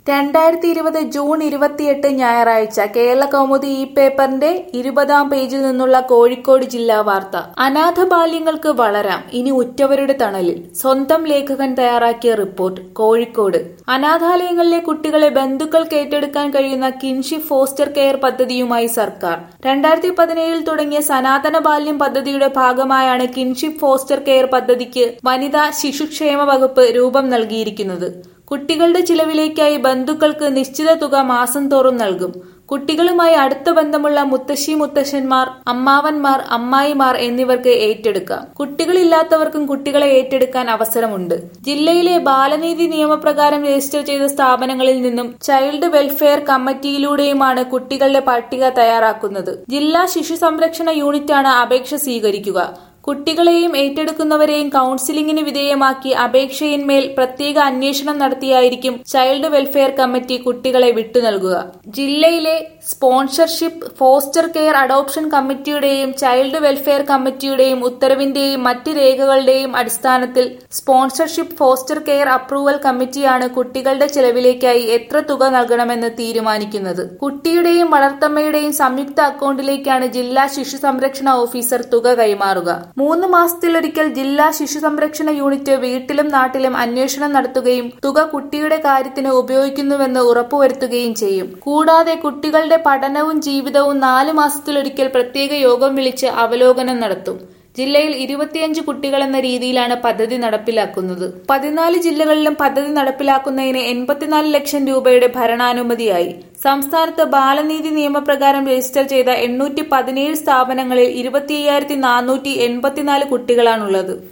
രണ്ടായിരത്തി ഇരുപത് ജൂൺ ഇരുപത്തിയെട്ട് ഞായറാഴ്ച കേരള കൗമുദി ഈ പേപ്പറിന്റെ ഇരുപതാം പേജിൽ നിന്നുള്ള കോഴിക്കോട് ജില്ലാ വാർത്ത അനാഥ ബാല്യങ്ങൾക്ക് വളരാം ഇനി ഉറ്റവരുടെ തണലിൽ സ്വന്തം ലേഖകൻ തയ്യാറാക്കിയ റിപ്പോർട്ട് കോഴിക്കോട് അനാഥാലയങ്ങളിലെ കുട്ടികളെ ബന്ധുക്കൾക്ക് ഏറ്റെടുക്കാൻ കഴിയുന്ന കിൻഷിപ്പ് ഫോസ്റ്റർ കെയർ പദ്ധതിയുമായി സർക്കാർ രണ്ടായിരത്തി പതിനേഴിൽ തുടങ്ങിയ സനാതന ബാല്യം പദ്ധതിയുടെ ഭാഗമായാണ് കിൻഷിപ്പ് ഫോസ്റ്റർ കെയർ പദ്ധതിക്ക് വനിതാ ശിശുക്ഷേമ വകുപ്പ് രൂപം നൽകിയിരിക്കുന്നത് കുട്ടികളുടെ ചിലവിലേക്കായി ബന്ധുക്കൾക്ക് നിശ്ചിത തുക മാസം തോറും നൽകും കുട്ടികളുമായി അടുത്ത ബന്ധമുള്ള മുത്തശ്ശി മുത്തശ്ശന്മാർ അമ്മാവന്മാർ അമ്മായിമാർ എന്നിവർക്ക് ഏറ്റെടുക്കാം കുട്ടികളില്ലാത്തവർക്കും കുട്ടികളെ ഏറ്റെടുക്കാൻ അവസരമുണ്ട് ജില്ലയിലെ ബാലനീതി നിയമപ്രകാരം രജിസ്റ്റർ ചെയ്ത സ്ഥാപനങ്ങളിൽ നിന്നും ചൈൽഡ് വെൽഫെയർ കമ്മിറ്റിയിലൂടെയുമാണ് കുട്ടികളുടെ പട്ടിക തയ്യാറാക്കുന്നത് ജില്ലാ ശിശു സംരക്ഷണ യൂണിറ്റാണ് അപേക്ഷ സ്വീകരിക്കുക കുട്ടികളെയും ഏറ്റെടുക്കുന്നവരെയും കൌൺസിലിംഗിന് വിധേയമാക്കി അപേക്ഷയിന്മേൽ പ്രത്യേക അന്വേഷണം നടത്തിയായിരിക്കും ചൈൽഡ് വെൽഫെയർ കമ്മിറ്റി കുട്ടികളെ വിട്ടു നൽകുക ജില്ലയിലെ സ്പോൺസർഷിപ്പ് ഫോസ്റ്റർ കെയർ അഡോപ്ഷൻ കമ്മിറ്റിയുടെയും ചൈൽഡ് വെൽഫെയർ കമ്മിറ്റിയുടെയും ഉത്തരവിന്റെയും മറ്റ് രേഖകളുടെയും അടിസ്ഥാനത്തിൽ സ്പോൺസർഷിപ്പ് ഫോസ്റ്റർ കെയർ അപ്രൂവൽ കമ്മിറ്റിയാണ് കുട്ടികളുടെ ചെലവിലേക്കായി എത്ര തുക നൽകണമെന്ന് തീരുമാനിക്കുന്നത് കുട്ടിയുടെയും വളർത്തമ്മയുടെയും സംയുക്ത അക്കൗണ്ടിലേക്കാണ് ജില്ലാ ശിശു സംരക്ഷണ ഓഫീസർ തുക കൈമാറുക മൂന്ന് മാസത്തിലൊരിക്കൽ ജില്ലാ ശിശു സംരക്ഷണ യൂണിറ്റ് വീട്ടിലും നാട്ടിലും അന്വേഷണം നടത്തുകയും തുക കുട്ടിയുടെ കാര്യത്തിന് ഉപയോഗിക്കുന്നുവെന്ന് ഉറപ്പുവരുത്തുകയും ചെയ്യും കൂടാതെ കുട്ടികളുടെ പഠനവും ജീവിതവും നാല് മാസത്തിലൊരിക്കൽ പ്രത്യേക യോഗം വിളിച്ച് അവലോകനം നടത്തും ജില്ലയിൽ ഇരുപത്തിയഞ്ച് കുട്ടികളെന്ന രീതിയിലാണ് പദ്ധതി നടപ്പിലാക്കുന്നത് പതിനാല് ജില്ലകളിലും പദ്ധതി നടപ്പിലാക്കുന്നതിന് എൺപത്തിനാല് ലക്ഷം രൂപയുടെ ഭരണാനുമതിയായി സംസ്ഥാനത്ത് ബാലനീതി നിയമപ്രകാരം രജിസ്റ്റർ ചെയ്ത എണ്ണൂറ്റി പതിനേഴ് സ്ഥാപനങ്ങളിൽ ഇരുപത്തി അയ്യായിരത്തി നാനൂറ്റി എൺപത്തിനാല് കുട്ടികളാണുള്ളത്